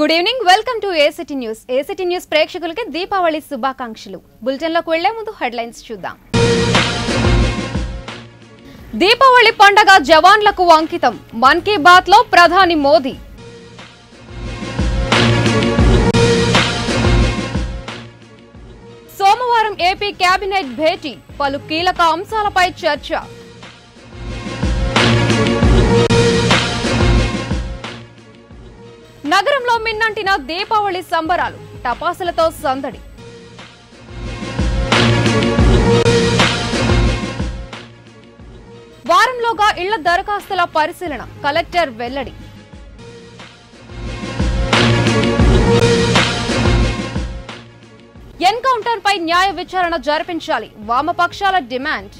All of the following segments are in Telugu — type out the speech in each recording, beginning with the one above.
Good evening welcome to A City news A City news ప్రేక్షకులకి దీపావళి శుభాకాంక్షలు బులెటిన్లోకి వెళ్లే ముందు హెడ్లైన్స్ చూద్దాం దీపావళి పండగ జవాన్లకు అంకితం మన్ కీ బాత్ లో ప్రధాని మోదీ సోమవారం ఏపీ కేబినెట్ భేటీ పలు కీలక అంశాలపై చర్చ నగరంలో మిన్నంటిన దీపావళి సంబరాలు టపాసులతో సందడి వారంలోగా ఇళ్ల దరఖాస్తుల పరిశీలన కలెక్టర్ వెల్లడి ఎన్కౌంటర్ పై న్యాయ విచారణ జరిపించాలి వామపక్షాల డిమాండ్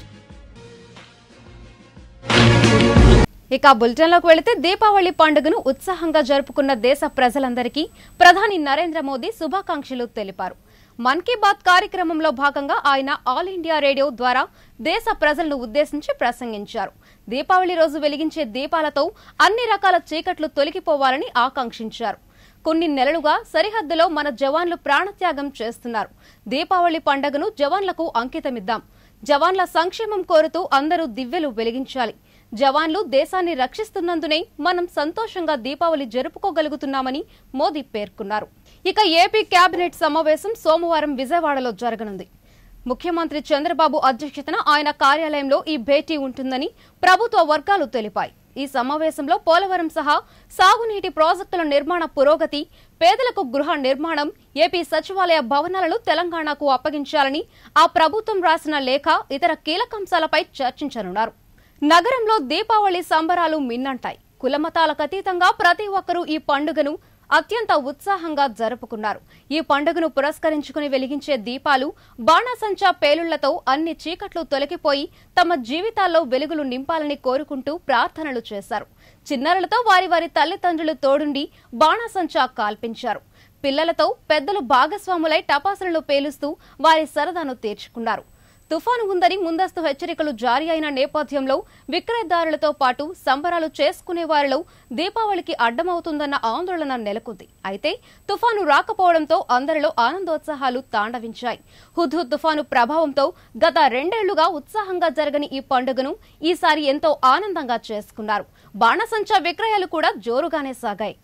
ఇక బులెటిన్లోకి వెళితే దీపావళి పండుగను ఉత్సాహంగా జరుపుకున్న దేశ ప్రజలందరికీ ప్రధాని నరేంద్ర మోదీ శుభాకాంక్షలు తెలిపారు మన్ కీ బాత్ కార్యక్రమంలో భాగంగా ఆయన ఆల్ ఇండియా రేడియో ద్వారా దేశ ప్రజలను ఉద్దేశించి ప్రసంగించారు దీపావళి రోజు వెలిగించే దీపాలతో అన్ని రకాల చీకట్లు తొలగిపోవాలని ఆకాంక్షించారు కొన్ని నెలలుగా సరిహద్దులో మన జవాన్లు ప్రాణత్యాగం చేస్తున్నారు దీపావళి పండుగను జవాన్లకు అంకితమిద్దాం జవాన్ల సంక్షేమం కోరుతూ అందరూ దివ్యలు వెలిగించాలి జవాన్లు దేశాన్ని రక్షిస్తున్నందునే మనం సంతోషంగా దీపావళి జరుపుకోగలుగుతున్నామని మోదీ పేర్కొన్నారు ఇక ఏపీ కేబినెట్ సమావేశం సోమవారం విజయవాడలో జరగనుంది ముఖ్యమంత్రి చంద్రబాబు అధ్యక్షతన ఆయన కార్యాలయంలో ఈ భేటీ ఉంటుందని ప్రభుత్వ వర్గాలు తెలిపాయి ఈ సమావేశంలో పోలవరం సహా సాగునీటి ప్రాజెక్టుల నిర్మాణ పురోగతి పేదలకు గృహ నిర్మాణం ఏపీ సచివాలయ భవనాలను తెలంగాణకు అప్పగించాలని ఆ ప్రభుత్వం రాసిన లేఖ ఇతర కీలకాంశాలపై చర్చించనున్నారు నగరంలో దీపావళి సంబరాలు మిన్నంటాయి కులమతాలకు అతీతంగా ప్రతి ఒక్కరూ ఈ పండుగను అత్యంత ఉత్సాహంగా జరుపుకున్నారు ఈ పండుగను పురస్కరించుకుని వెలిగించే దీపాలు బాణాసంచా పేలుళ్లతో అన్ని చీకట్లు తొలగిపోయి తమ జీవితాల్లో వెలుగులు నింపాలని కోరుకుంటూ ప్రార్థనలు చేశారు చిన్నారులతో వారి వారి తల్లిదండ్రులు తోడుండి బాణాసంచా కాల్పించారు పిల్లలతో పెద్దలు భాగస్వాములై టపాసులను పేలుస్తూ వారి సరదాను తీర్చుకున్నారు తుఫాను ఉందని ముందస్తు హెచ్చరికలు జారీ అయిన నేపథ్యంలో విక్రయదారులతో పాటు సంబరాలు చేసుకునే వారిలో దీపావళికి అడ్డమవుతుందన్న ఆందోళన నెలకొంది అయితే తుఫాను రాకపోవడంతో అందరిలో ఆనందోత్సాహాలు తాండవించాయి హుద్హుద్ తుఫాను ప్రభావంతో గత రెండేళ్లుగా ఉత్సాహంగా జరగని ఈ పండుగను ఈసారి ఎంతో ఆనందంగా చేసుకున్నారు బాణసంచా విక్రయాలు కూడా జోరుగానే సాగాయి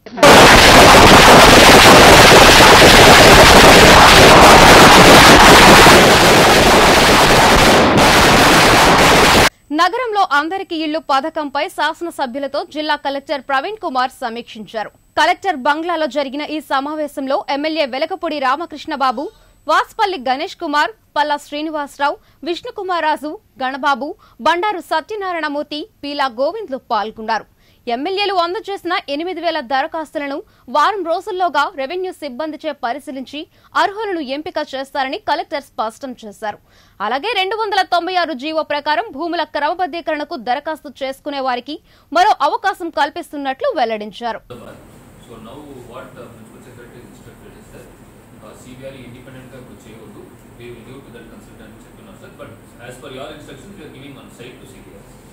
నగరంలో అందరికి ఇళ్లు పథకంపై శాసనసభ్యులతో జిల్లా కలెక్టర్ ప్రవీణ్ కుమార్ సమీక్షించారు కలెక్టర్ బంగ్లాలో జరిగిన ఈ సమావేశంలో ఎమ్మెల్యే వెలకపూడి రామకృష్ణబాబు వాస్పల్లి గణేష్ కుమార్ పల్లా శ్రీనివాసరావు విష్ణుకుమారాజు గణబాబు బండారు సత్యనారాయణమూర్తి పీలా గోవింద్లు పాల్గొన్నారు ఎమ్మెల్యేలు అందజేసిన ఎనిమిది వేల దరఖాస్తులను వారం రోజుల్లోగా రెవెన్యూ సిబ్బందిచే పరిశీలించి అర్హులను ఎంపిక చేస్తారని కలెక్టర్ స్పష్టం చేశారు అలాగే రెండు వందల తొంభై ఆరు జీవో ప్రకారం భూముల క్రమబద్దీకరణకు దరఖాస్తు చేసుకునే వారికి మరో అవకాశం కల్పిస్తున్నట్లు వెల్లడించారు so now what principal secretary instructed is sir CBI independent గా ఇప్పుడు చేయవద్దు they will give to that consultant చెప్తున్నారు sir but as per your instructions you're giving one site to CBI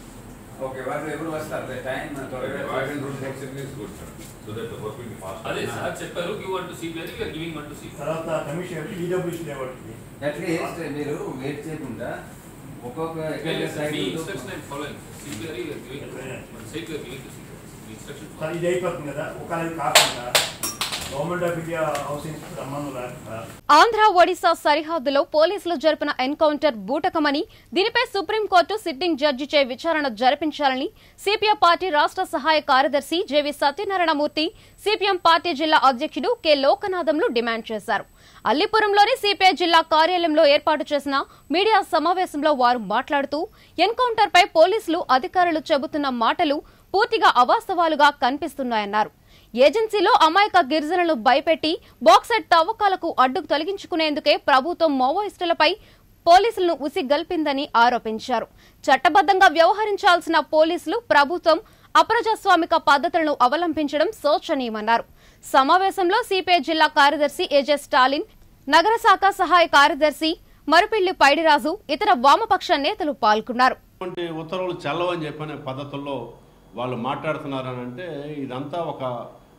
okay వాళ్ళు ఎప్పుడు వస్తారు టైం త్వరగా Wagon route flexibility is good, sir. So that the work will be faster. అదే సార్ చెప్పారు give one to CBI you're giving one to CBI తర్వాత కమిషన్ ఈడబ్ల్యూసీ లేఅవుట్కి అట్లీస్ట్ మీరు వెయిట్ చేయకుండా ఒక్కొక్క ఎక్కడ మీ side instruction and following CBI you're giving one site you're giving to CBI మీ ఇన్స్ట్రక్షన్ సార్ ఇది అయిపోతుంది కదా ఒకవేళ ఇది కాకుండా గవర్నమెంట్ ఆఫ్ ఇండియా హౌసింగ్ సంబంధం లేకుండా ఆంధ్ర ఒడిశా సరిహద్దులో పోలీసులు జరిపిన ఎన్కౌంటర్ బూటకమని దీనిపై సుప్రీంకోర్టు సిట్టింగ్ జడ్జిచే విచారణ జరిపించాలని సిపిఎం పార్టీ రాష్ట్ర సహాయ కార్యదర్శి జేవి సత్యనారాయణమూర్తి సిపిఎం పార్టీ జిల్లా అధ్యక్షుడు కె లోకనాథంలు డిమాండ్ చేశారు అల్లిపురంలోని సిపిఐ జిల్లా కార్యాలయంలో ఏర్పాటు చేసిన మీడియా సమావేశంలో వారు మాట్లాడుతూ ఎన్కౌంటర్పై పోలీసులు అధికారులు చెబుతున్న మాటలు పూర్తిగా అవాస్తవాలుగా కనిపిస్తున్నాయన్నారు ఏజెన్సీలో అమాయక గిరిజనులను భయపెట్టి బాక్సైట్ తవ్వకాలకు అడ్డు తొలగించుకునేందుకే ప్రభుత్వం మావోయిస్టులపై పోలీసులను ఉసిగల్పిందని ఆరోపించారు చట్టబద్ధంగా వ్యవహరించాల్సిన పోలీసులు ప్రభుత్వం అప్రజాస్వామిక పద్ధతులను అవలంబించడం శోచనీయమన్నారు సమావేశంలో సిపిఐ జిల్లా కార్యదర్శి ఏజే స్టాలిన్ నగర శాఖ సహాయ కార్యదర్శి మరుపిల్లి పైడిరాజు ఇతర వామపక్ష నేతలు పాల్గొన్నారు అటువంటి ఉత్తర్వులు చల్లవని చెప్పనే పద్ధతుల్లో వాళ్ళు మాట్లాడుతున్నారని అంటే ఇదంతా ఒక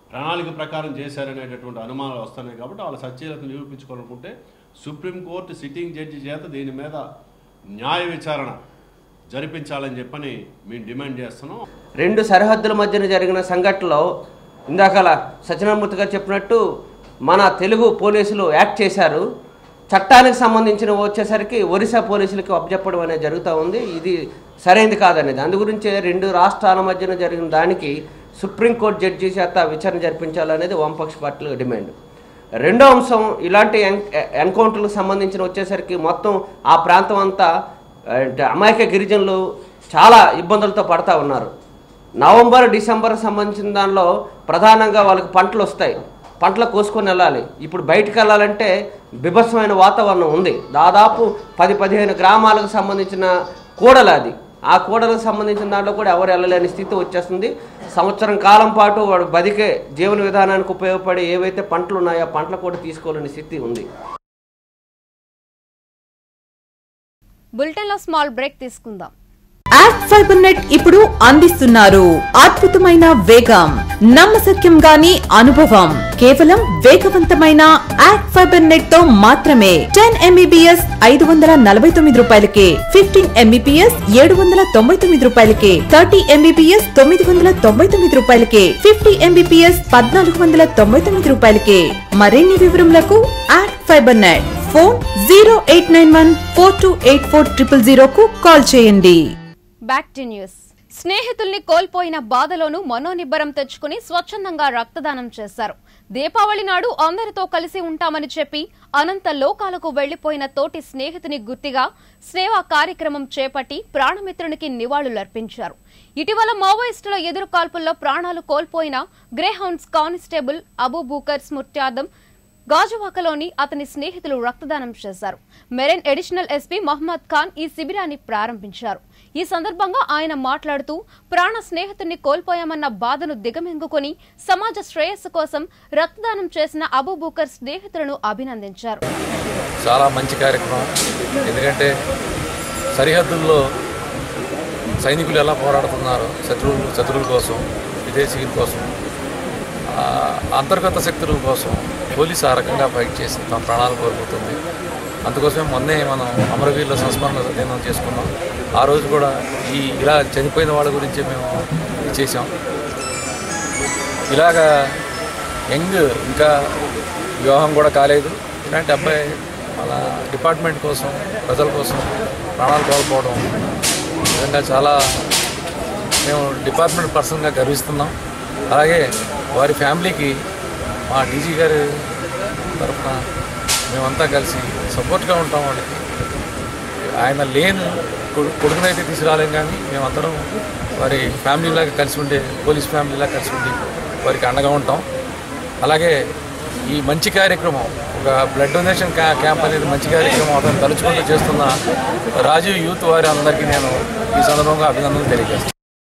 ప్రణాళిక ప్రకారం చేశారనేటటువంటి అనుమానాలు వస్తున్నాయి కాబట్టి వాళ్ళ సత్యత నిరూపించుకోవాలనుకుంటే సుప్రీంకోర్టు సిట్టింగ్ జడ్జి చేత దీని మీద న్యాయ విచారణ జరిపించాలని చెప్పని మేము డిమాండ్ చేస్తున్నాం రెండు సరిహద్దుల మధ్యన జరిగిన సంఘటనలో ఇందాకల సత్యనారాయణమూర్తి గారు చెప్పినట్టు మన తెలుగు పోలీసులు యాక్ట్ చేశారు చట్టానికి సంబంధించిన వచ్చేసరికి ఒరిస్సా పోలీసులకి అప్పచెప్పడం అనేది జరుగుతూ ఉంది ఇది సరైనది కాదనేది అందు గురించే రెండు రాష్ట్రాల మధ్యన జరిగిన దానికి సుప్రీంకోర్టు జడ్జి చేత విచారణ జరిపించాలనేది వామపక్ష పార్టీల డిమాండ్ రెండో అంశం ఇలాంటి ఎన్ ఎన్కౌంటర్లకు సంబంధించిన వచ్చేసరికి మొత్తం ఆ ప్రాంతం అంతా అంటే అమాయక గిరిజనులు చాలా ఇబ్బందులతో పడతా ఉన్నారు నవంబర్ డిసెంబర్ సంబంధించిన దానిలో ప్రధానంగా వాళ్ళకి పంటలు వస్తాయి పంటలు కోసుకొని వెళ్ళాలి ఇప్పుడు బయటకు వెళ్ళాలంటే బిభత్సమైన వాతావరణం ఉంది దాదాపు పది పదిహేను గ్రామాలకు సంబంధించిన కూడలు అది ఆ కూడలకు సంబంధించిన దాంట్లో కూడా ఎవరు వెళ్ళలేని స్థితి వచ్చేస్తుంది సంవత్సరం కాలం పాటు వాడు బతికే జీవన విధానానికి ఉపయోగపడే ఏవైతే పంటలు ఉన్నాయో ఆ పంటలు కూడా తీసుకోలేని స్థితి ఉంది బులెటిన్లో స్మాల్ బ్రేక్ తీసుకుందాం యాక్ట్ ఫైబర్ నెట్ ఇప్పుడు అందిస్తున్నారు అద్భుతమైన వేగం నమ్మసక్యం గాని అనుభవం కేవలం వేగవంతమైన యాక్ట్ ఫైబర్ నెట్ తో మాత్రమే టెన్ ఎంబీబీఎస్ ఐదు వందల నలభై తొమ్మిది రూపాయలకే ఫిఫ్టీన్ ఎంబీపీఎస్ ఏడు వందల తొంభై తొమ్మిది రూపాయలకే థర్టీ ఎంబీపీఎస్ తొమ్మిది వందల తొంభై తొమ్మిది రూపాయలకే ఫిఫ్టీ ఎంబీపీఎస్ పద్నాలుగు వందల తొంభై తొమ్మిది రూపాయలకే మరిన్ని వివరములకు ACT Fibernet phone zero eight nine one four two eight four triple జీరోకు కాల్ చేయండి బ్యాక్ టు న్యూస్ స్నేహితుల్ని కోల్పోయిన బాధలోనూ మనోనిబ్బరం తెచ్చుకుని స్వచ్ఛందంగా రక్తదానం చేశారు దీపావళి నాడు అందరితో కలిసి ఉంటామని చెప్పి అనంత లోకాలకు వెళ్లిపోయిన తోటి స్నేహితుని గుర్తిగా సేవా కార్యక్రమం చేపట్టి ప్రాణమిత్రునికి నివాళులర్పించారు ఇటీవల మావోయిస్టుల ఎదురు కాల్పుల్లో ప్రాణాలు కోల్పోయిన గ్రేహౌండ్స్ కానిస్టేబుల్ అబూబూకర్ స్మృత్యార్థం గాజువాకలోని అతని స్నేహితులు రక్తదానం చేశారు marine additional SP Mohammed Khan ఈ శిబిరాన్ని ప్రారంభించారు ఈ సందర్భంగా ఆయన మాట్లాడుతూ ప్రాణ స్నేహితుడిని కోల్పోయామన్న బాధను దిగమింగుకొని సమాజ శ్రేయస్సు కోసం రక్తదానం చేసిన అబూబూకర్ స్నేహితులను అభినందించారు చాలా మంచి కార్యక్రమం ఎందుకంటే సరిహద్దుల్లో సైనికులు ఎలా పోరాడుతున్నారు శత్రువులు శత్రువుల కోసం విదేశీయుల కోసం ఆ, అంతర్గత శక్తుల కోసం పోలీసు ఆ రకంగా ఫైట్ చేసి తమ ప్రాణాలు కోల్పోతుంది అందుకోసమే మొన్నే మనం అమరవీరుల సంస్మరణ దినం చేసుకున్నాం ఆ రోజు కూడా ఈ ఇలా చనిపోయిన వాళ్ళ గురించి మేము ఇది చేసాం ఇలాగా యంగ్ ఇంకా వివాహం కూడా కాలేదు ఇలాంటి అబ్బాయి మన డిపార్ట్మెంట్ కోసం ప్రజల కోసం ప్రాణాలు కోల్పోవడం నిజంగా చాలా మేము డిపార్ట్మెంట్ పర్సన్గా గర్విస్తున్నాం అలాగే వారి ఫ్యామిలీకి మా డీజీ గారి తరఫున మేమంతా కలిసి సపోర్ట్గా ఉంటాం వాళ్ళకి ఆయన లేని కొడు- కొడుకునైతే తీసుకురాలేం కానీ మేమందరం వారి ఫ్యామిలీలాగా కలిసి ఉండే పోలీస్ ఫ్యామిలీలాగా కలిసి ఉండి వారికి అండగా ఉంటాం అలాగే ఈ మంచి కార్యక్రమం ఒక బ్లడ్ డొనేషన్ క్యా క్యాంప్ అనేది మంచి కార్యక్రమం అతను తలుచుకుంటూ చేస్తున్న రాజీవ్ యూత్ వారి అందరికీ నేను ఈ సందర్భంగా అభినందనలు తెలియజేస్తాను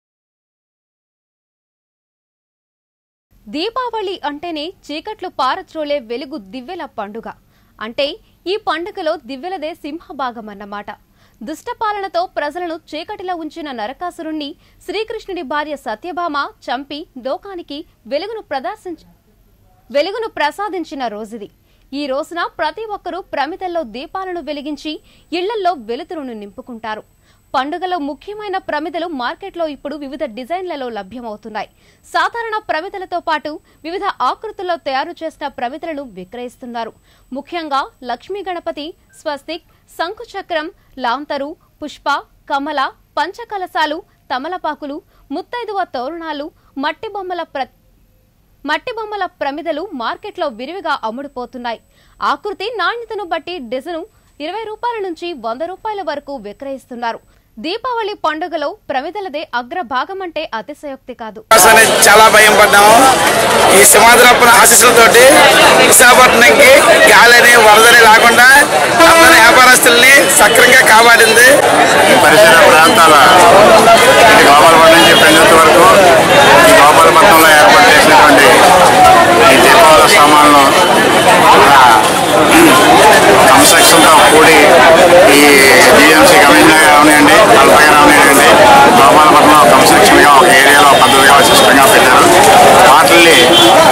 దీపావళి అంటేనే చీకట్లు పారత్రోలే వెలుగు దివ్వెల పండుగ అంటే ఈ పండుగలో దివ్వెలదే సింహభాగం అన్నమాట దుష్టపాలనతో ప్రజలను చీకటిలో ఉంచిన నరకాసురుణ్ణి శ్రీకృష్ణుడి భార్య సత్యభామ చంపి లోకానికి వెలుగును ప్రదర్శించ వెలుగును ప్రసాదించిన రోజుది ఈ రోజున ప్రతి ఒక్కరూ ప్రమిదల్లో దీపాలను వెలిగించి ఇళ్లల్లో వెలుతురును నింపుకుంటారు పండుగలో ముఖ్యమైన ప్రమిదలు మార్కెట్లో ఇప్పుడు వివిధ డిజైన్లలో లభ్యమవుతున్నాయి సాధారణ ప్రమిదలతో పాటు వివిధ ఆకృతుల్లో తయారు చేసిన ప్రమిదలను విక్రయిస్తున్నారు ముఖ్యంగా లక్ష్మీ గణపతి స్వస్తిక్ శంకుచక్రం లాంతరు పుష్ప కమల పంచకలశాలు తమలపాకులు ముత్తైదువ తోరణాలు మట్టి బొమ్మల ప్ర మట్టి బొమ్మల ప్రమిదలు మార్కెట్లో విరివిగా అమ్ముడుపోతున్నాయి ఆకృతి నాణ్యతను బట్టి డజను ఇరవై రూపాయల నుంచి వంద రూపాయల వరకు విక్రయిస్తున్నారు దీపావళి పండుగలో ప్రమిదలదే అగ్రభాగం అంటే అతిశయోక్తి కాదు అని చాలా భయం పడ్డాము ఈ సింహాద్రప్పన ఆశీస్సులతోటి విశాఖపట్నంకి గాలిని వరదని రాకుండా అందరి వ్యాపారస్తుల్ని సక్రంగా కాపాడింది పరిసర ప్రాంతాల ఈ గోపాలపట్నం నుంచి పెంజుతు వరకు ఈ గోపాలపట్నంలో ఏర్పాటు చేసినటువంటి ఈ దీపావళి సామాన్లు క్రమశిక్షణతో కూడి ఈ జిఎంసీ కమిషనర్ కావనివ్వండి కల్పగా రావనివ్వండి గోపాలపట్నంలో క్రమశిక్షణగా ఒక ఏరియాలో పద్ధతిగా సిస్టంగా పెట్టారు వాటిని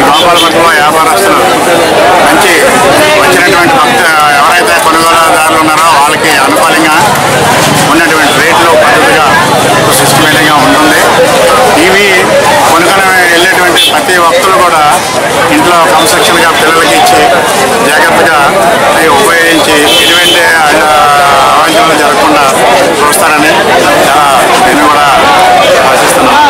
గోపాలపట్నంలో వ్యాపారస్తులు మంచి వచ్చినటువంటి భక్త ఎవరైతే కొనుగోలుదారులు ఉన్నారో వాళ్ళకి అనుకూలంగా ఉన్నటువంటి రేట్లు పద్ధతిగా సిస్టమేటిక్గా ఉంటుంది ఇవి కొనుగోలు వెళ్ళేటువంటి ప్రతి భక్తులు కూడా ఇంట్లో కన్స్ట్రక్షన్గా పిల్లలకి ఇచ్చి జాగ్రత్తగా అవి ఉపయోగించి ఎటువంటి అవాంఛనలు జరగకుండా చూస్తారని చాలా నేను కూడా ఆశిస్తున్నాను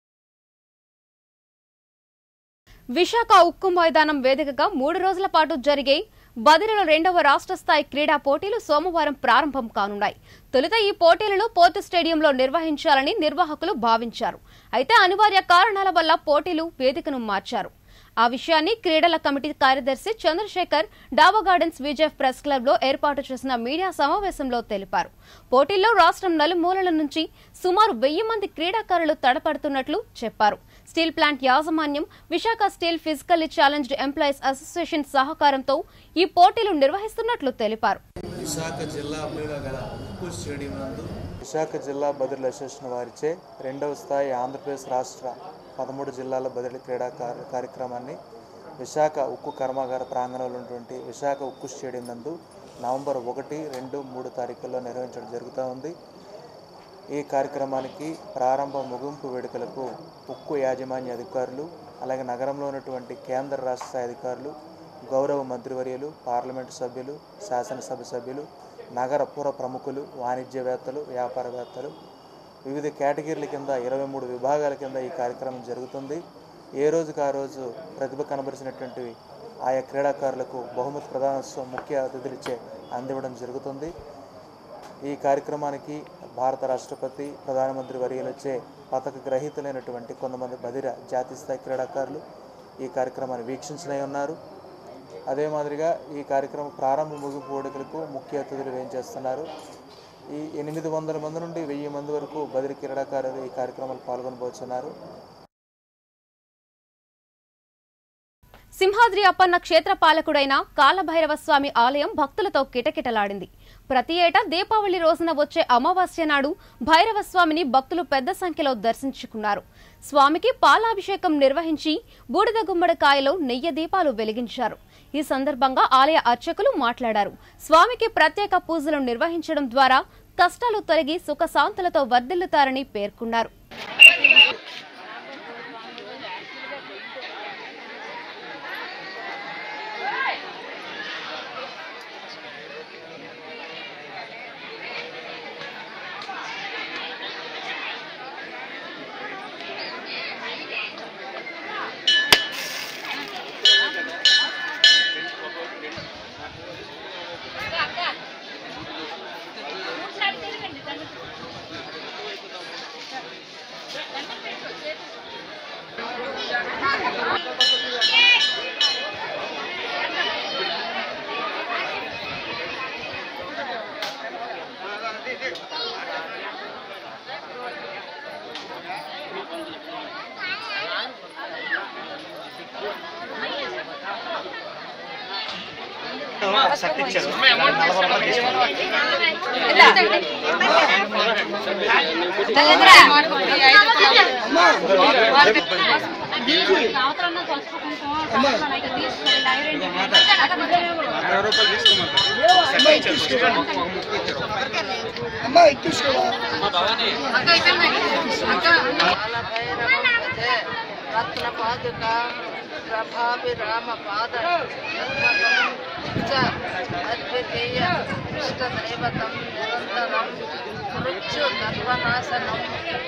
విశాఖ ఉక్కు మైదానం వేదికగా మూడు రోజుల పాటు జరిగే బదిలీలో రెండవ రాష్ట్ర స్థాయి క్రీడా పోటీలు సోమవారం ప్రారంభం కానున్నాయి తొలుత ఈ పోటీలను పోర్టు స్టేడియంలో నిర్వహించాలని నిర్వాహకులు భావించారు అయితే అనివార్య కారణాల వల్ల పోటీలు వేదికను మార్చారు ఆ విషయాన్ని క్రీడల కమిటీ కార్యదర్శి చంద్రశేఖర్ డాబా గార్డెన్స్ విజయ్ ప్రెస్ క్లబ్ లో ఏర్పాటు చేసిన మీడియా సమావేశంలో తెలిపారు పోటీల్లో రాష్ట్రం నలుమూలల నుంచి సుమారు వెయ్యి మంది క్రీడాకారులు తడపడుతున్నట్లు చెప్పారు స్టీల్ ప్లాంట్ యాజమాన్యం Visakha steel physically challenged employees association సహకారంతో ఈ పోటీలు నిర్వహిస్తున్నట్లు తెలిపారు విశాఖ జిల్లా గల ఉక్కు స్టేడియం నందు విశాఖ జిల్లా బదిలీ అసోసియేషన్ వారిచే రెండవ స్థాయి ఆంధ్రప్రదేశ్ రాష్ట్ర పదమూడు జిల్లాల బదిలీ క్రీడా కార్- కార్యక్రమాన్ని విశాఖ ఉక్కు కర్మాగార ప్రాంగణంలో ఉన్నటువంటి విశాఖ ఉక్కు స్టేడియం నందు నవంబర్ ఒకటి రెండు మూడు తారీఖుల్లో నిర్వహించడం జరుగుతూ ఉంది ఈ కార్యక్రమానికి ప్రారంభ ముగింపు వేడుకలకు ఉక్కు యాజమాన్య అధికారులు అలాగే నగరంలో ఉన్నటువంటి కేంద్ర రాష్ట్ర స్థాయి అధికారులు గౌరవ మంత్రివర్యులు పార్లమెంటు సభ్యులు శాసనసభ సభ్యులు నగర పుర ప్రముఖులు వాణిజ్యవేత్తలు వ్యాపారవేత్తలు వివిధ కేటగిరీల కింద ఇరవై మూడు విభాగాల కింద ఈ కార్యక్రమం జరుగుతుంది ఏ రోజుకు ఆ రోజు ప్రతిభ కనబరిచినటువంటి ఆయా క్రీడాకారులకు బహుమతి ప్రధానోత్సవం ముఖ్య అతిథులిచ్చే అందివ్వడం జరుగుతుంది ఈ కార్యక్రమానికి భారత రాష్ట్రపతి ప్రధానమంత్రి వర్యులచే పథక గ్రహీతలైనటువంటి కొంతమంది బదిర జాతీయ స్థాయి క్రీడాకారులు ఈ కార్యక్రమాన్ని వీక్షించనే ఉన్నారు అదే మాదిరిగా ఈ కార్యక్రమం ప్రారంభ ముగింపు వేడుకలకు ముఖ్య అతిథులు ఏం చేస్తున్నారు ఈ ఎనిమిది వందల మంది నుండి వెయ్యి మంది వరకు బదిరి క్రీడాకారులు ఈ కార్యక్రమాలు పాల్గొనబోతున్నారు సింహాద్రి అప్పన్న క్షేత్ర పాలకుడైన కాలభైరవ స్వామి ఆలయం భక్తులతో కిటకిటలాడింది ప్రతి ఏటా దీపావళి రోజున వచ్చే అమావాస్య నాడు భైరవ స్వామిని భక్తులు పెద్ద సంఖ్యలో దర్శించుకున్నారు స్వామికి పాలాభిషేకం నిర్వహించి బూడిద గుమ్మడికాయలో నెయ్యి దీపాలు వెలిగించారు ఈ సందర్భంగా ఆలయ అర్చకులు మాట్లాడారు స్వామికి ప్రత్యేక పూజలు నిర్వహించడం ద్వారా కష్టాలు తొలగి సుఖశాంతులతో వర్ధిల్లుతారని పేర్కొన్నారు రత్న పాదుక ప్రభావి రామ పాద అద్వితీయ ఇష్టదైవతం నిరంతరం మృత్యు గర్భనాశనం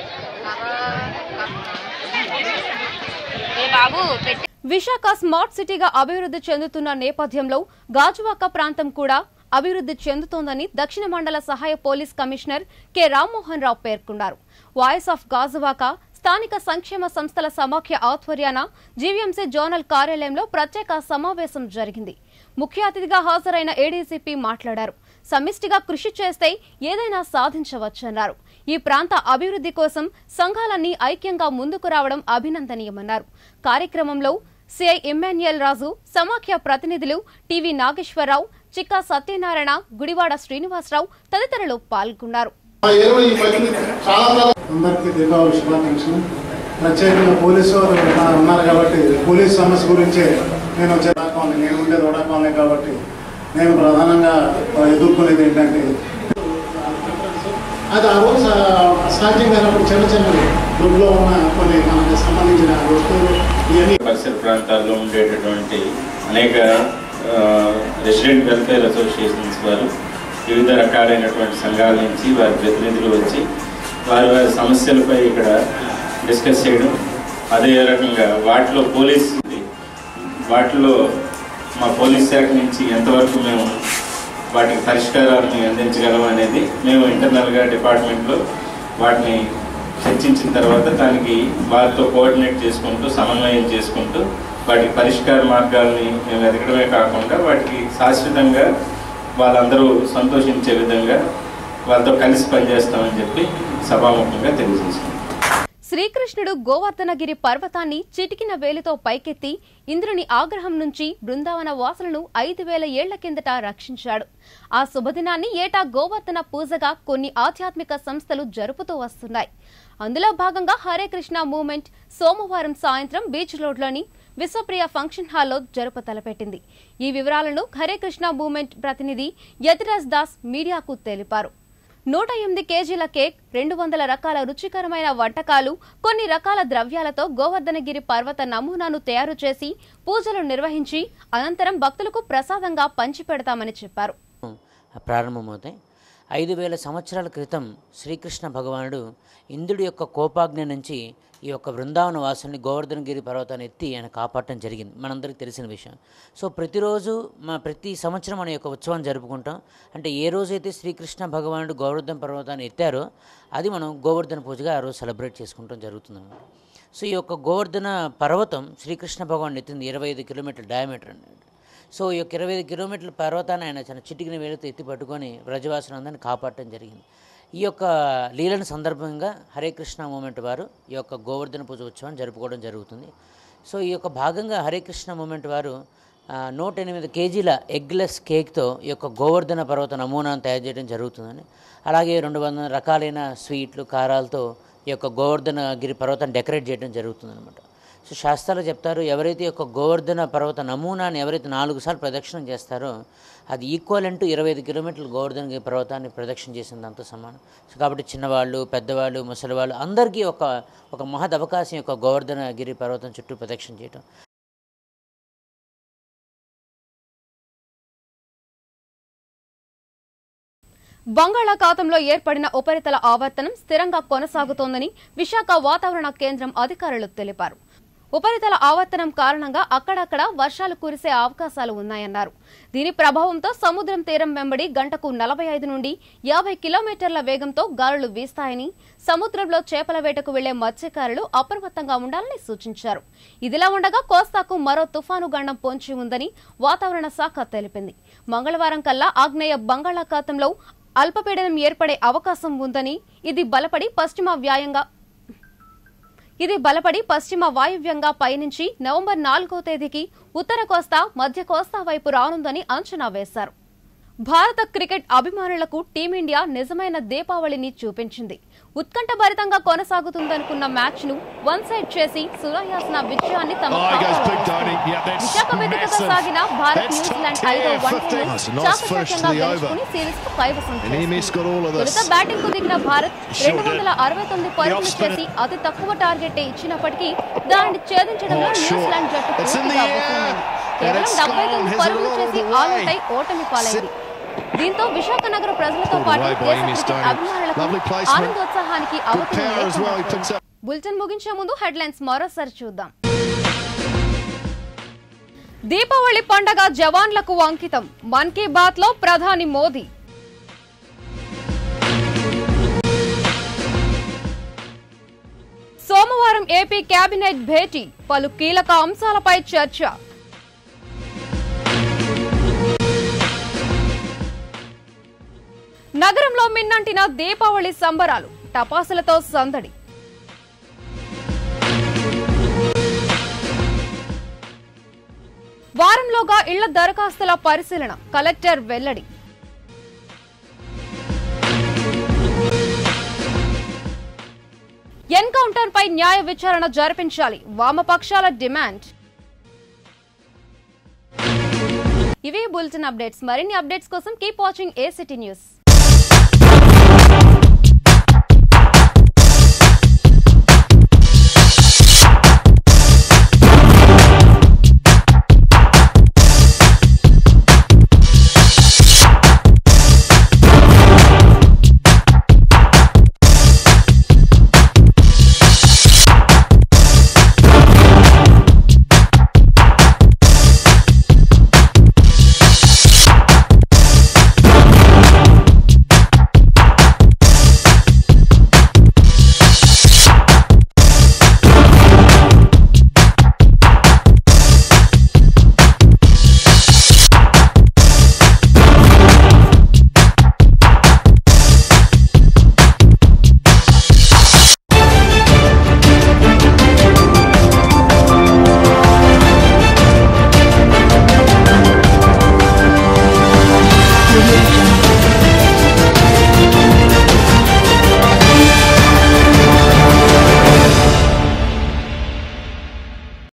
బాబు విశాఖ స్మార్ట్ సిటీగా అభివృద్ధి చెందుతున్న నేపథ్యంలో గాజువాక ప్రాంతం కూడా అభివృద్ధి చెందుతోందని దక్షిణ మండల సహాయ police commissioner K Rammohan Rao పేర్కొన్నారు వాయిస్ ఆఫ్ గాజువాక స్థానిక సంక్షేమ సంస్థల సమాఖ్య ఆధ్వర్యాన జీవీఎంసీ జోనల్ కార్యాలయంలో ప్రత్యేక సమావేశం జరిగింది ముఖ్య అతిథిగా హాజరైన ఏడీసీపీ మాట్లాడారు సమిష్టిగా కృషి చేస్తే ఏదైనా సాధించవచ్చన్నారు ఈ ప్రాంత అభివృద్ధి కోసం సంఘాలన్నీ ఐక్యంగా ముందుకు రావడం అభినందనీయమన్నారు కార్యక్రమంలో సిఐ ఇమ్మాన్యుయల్ రాజు సమాఖ్య ప్రతినిధులు టీవీ నాగేశ్వరరావు చిక్కా సత్యనారాయణ గుడివాడ శ్రీనివాసరావు తదితరులు పాల్గొన్నారు అందరికీ దీపావళి శుభాకాంక్షలు ప్రత్యేకంగా పోలీసు వారు ఉన్న- ఉన్నారు కాబట్టి పోలీస్ సమస్య గురించి నేను వచ్చే కాలనీ నేను ఉండేది ఓడా కాలనీ కాబట్టి నేను ప్రధానంగా ఎదుర్కొనేది ఏంటంటే అది ఆ రోజు స్టార్టింగ్ అయినప్పుడు చిన్న చిన్నవి దొడ్లో ఉన్న కొన్ని మనకు సంబంధించిన వస్తువులు ఇవన్నీ పరిసర ప్రాంతాల్లో ఉండేటటువంటి అనేక రెసిడెంట్ వెల్ఫేర్ అసోసియేషన్స్ వారు వివిధ రకాలైనటువంటి సంఘాల నుంచి వారి ప్రతినిధులు వచ్చి వారి వారి సమస్యలపై ఇక్కడ డిస్కస్ చేయడం అదే రకంగా వాటిలో పోలీస్ ఉంది. వాటిలో మా పోలీస్ శాఖ నుంచి ఎంతవరకు మేము వాటికి పరిష్కారాలను అందించగలం అనేది మేము ఇంటర్నల్గా డిపార్ట్మెంట్లో వాటిని చర్చించిన తర్వాత దానికి వారితో కోఆర్డినేట్ చేసుకుంటూ సమన్వయం చేసుకుంటూ వాటికి పరిష్కార మార్గాల్ని మేము ఎదగడమే కాకుండా వాటికి శాశ్వతంగా వాళ్ళందరూ సంతోషించే విధంగా వాళ్ళతో కలిసి పనిచేస్తామని చెప్పి సభాముఖంగా తెలియజేసుకుంటాం శ్రీకృష్ణుడు గోవర్ధనగిరి పర్వతాన్ని చిటికిన వేలితో పైకెత్తి ఇంద్రుని ఆగ్రహం నుంచి బృందావన వాసులను ఐదు వేల ఏళ్ల కిందట రక్షించాడు ఆ శుభదినాన్ని ఏటా గోవర్ధన పూజగా కొన్ని ఆధ్యాత్మిక సంస్థలు జరుపుతూ వస్తున్నాయి అందులో భాగంగా హరే కృష్ణ మూవ్మెంట్ సోమవారం సాయంత్రం బీచ్ రోడ్లోని విశ్వప్రియ ఫంక్షన్ హాల్లో జరుపు తలపెట్టింది ఈ వివరాలను హరే కృష్ణ మూవ్మెంట్ ప్రతినిధి యతిరాజ్ దాస్ మీడియాకు తెలిపారు నూట ఎనిమిది కేజీల కేక్ రెండు వందల రకాల రుచికరమైన వంటకాలు కొన్ని రకాల ద్రవ్యాలతో గోవర్ధనగిరి పర్వత నమూనాను తయారు చేసి పూజలు నిర్వహించి అనంతరం భక్తులకు ప్రసాదంగా పంచిపెడతామని చెప్పారు ప్రారంభమవుతాయి ఐదు వేల సంవత్సరాల క్రితం శ్రీకృష్ణ భగవానుడు ఇంద్రుడి యొక్క కోపాగ్ని నుంచి ఈ యొక్క బృందావన వాసుల్ని గోవర్ధనగిరి పర్వతాన్ని ఎత్తి ఆయన కాపాడటం జరిగింది మనందరికీ తెలిసిన విషయం సో ప్రతిరోజు మా ప్రతి సంవత్సరం మన యొక్క ఉత్సవం జరుపుకుంటాం అంటే ఏ రోజైతే శ్రీకృష్ణ భగవానుడు గోవర్ధన పర్వతాన్ని ఎత్తారో అది మనం గోవర్ధన పూజగా ఆ రోజు సెలబ్రేట్ చేసుకుంటాం జరుగుతుంది సో ఈ యొక్క గోవర్ధన పర్వతం శ్రీకృష్ణ భగవాన్ ఎత్తింది ఇరవై ఐదు కిలోమీటర్ల డయామీటర్ అన్నమాట సో ఈ యొక్క ఇరవై ఐదు కిలోమీటర్ల పర్వతాన్ని ఆయన చాలా చిటికిన వేలతో ఎత్తి పట్టుకొని బ్రజవాసులందరినీ కాపాడటం జరిగింది ఈ యొక్క లీలను సందర్భంగా హరే కృష్ణ మూమెంట్ వారు ఈ యొక్క గోవర్ధన పూజ ఉత్సవాన్ని జరుపుకోవడం జరుగుతుంది సో ఈ యొక్క భాగంగా హరే కృష్ణ మూమెంట్ వారు ఆ, నూట ఎనిమిది కేజీల ఎగ్లెస్ కేక్తో ఈ యొక్క గోవర్ధన పర్వత నమూనాను తయారు చేయడం జరుగుతుందని అలాగే రెండు వందల రకాలైన స్వీట్లు కారాలతో ఈ యొక్క గోవర్ధన గిరి పర్వతాన్ని డెకరేట్ చేయడం జరుగుతుందన్నమాట సో శాస్త్రాలు చెప్తారు ఎవరైతే ఈ యొక్క గోవర్ధన పర్వత నమూనాన్ని ఎవరైతే నాలుగు సార్లు ప్రదక్షిణం చేస్తారో అది ఈక్వల్ టు ఇరవై ఐదు కిలోమీటర్లు గోవర్ధన గిరి పర్వతాన్ని ప్రదక్షిణ చేసిన దాంతో సమానం సో కాబట్టి చిన్నవాళ్ళు పెద్దవాళ్ళు ముసలివాళ్ళు అందరికీ ఒక ఒక మహద్ అవకాశం ఈ యొక్క గోవర్ధన గిరి పర్వతం చుట్టూ ప్రదక్షిణ చేయటం బంగాళాఖాతంలో ఏర్పడిన ఉపరితల ఆవర్తనం స్థిరంగా కొనసాగుతోందని విశాఖ వాతావరణ కేంద్రం అధికారులు తెలిపారు ఉపరితల ఆవర్తనం కారణంగా అక్కడక్కడ వర్షాలు కురిసే అవకాశాలు ఉన్నాయన్నారు దీని ప్రభావంతో సముద్రం తీరం వెంబడి గంటకు నలభై ఐదు నుండి యాభై కిలోమీటర్ల వేగంతో గాలులు వీస్తాయని సముద్రంలో చేపల వేటకు వెళ్లే మత్స్యకారులు అప్రమత్తంగా ఉండాలని సూచించారు ఇదిలా ఉండగా కోస్తాకు మరో తుఫాను గండం పొంచి ఉందని వాతావరణ శాఖ తెలిపింది మంగళవారం కల్లా ఆగ్నేయ బంగాళాఖాతంలో అల్పపీడనం ఏర్పడే అవకాశం ఉందని ఇది బలపడి పశ్చిమ వ్యాయంగా ఇది బలపడి పశ్చిమ వాయువ్యంగా పయనించి నవంబర్ నాలుగో తేదీకి ఉత్తర కోస్తా మధ్య కోస్తా వైపు రానుందని అంచనా వేశారు భారత క్రికెట్ అభిమానులకు టీమిండియా నిజమైన దీపావళిని చూపించింది ఉత్కంఠభరితంగా కొనసాగుతుందనుకున్న మ్యాచ్ ను వన్ సైడ్ చేసి సురాయాసన విజయాన్ని తమ విశాఖ వేదికగా సాగిన భారత్ న్యూజిలాండ్ ఐదో వన్డేను చాకచక్యంగా గెలుచుకుని సిరీస్ కు కైవసం చేసుకుంది. తొలుత బ్యాటింగ్ కు దిగిన భారత్ రెండు వందల అరవై తొమ్మిది పరుగులు చేసి అతి తక్కువ టార్గెట్ ఇచ్చినప్పటికీ దానిని ఛేదించడంలో న్యూజిలాండ్ జట్టు పూర్తిగా విఫలమైంది కేవలం డెబ్బై తొమ్మిది పరుగులు చేసి ఆల్అౌట్ అయి ఓటమి పాలైంది దీంతో విశాఖ నగర ప్రజలతో పాటు దేశ క్రికెట్ అభిమానులకు ఆనందోత్సాహానికి అవధులు లేకుండా పోయింది. బులెటిన్ ముగించే ముందు హెడ్లైన్స్ మరోసారి చూద్దాం దీపావళి పండగ జవాన్లకు అంకితం మన్ కీ బాత్ లో ప్రధాని మోదీ సోమవారం ఏపీ కేబినెట్ భేటీ పలు కీలక అంశాలపై చర్చ నగరంలో మిన్నంటిన దీపావళి సంబరాలు టపాసులతో సందడి వారంలోగా ఇళ్ల దరఖాస్తుల పరిశీలన కలెక్టర్ వెల్లడి ఎన్కౌంటర్ పై న్యాయ విచారణ జరిపించాలి వామపక్షాల డిమాండ్ ఇవే బులెటిన్ అప్డేట్స్ మరిన్ని అప్డేట్స్ కోసం keep watching A City news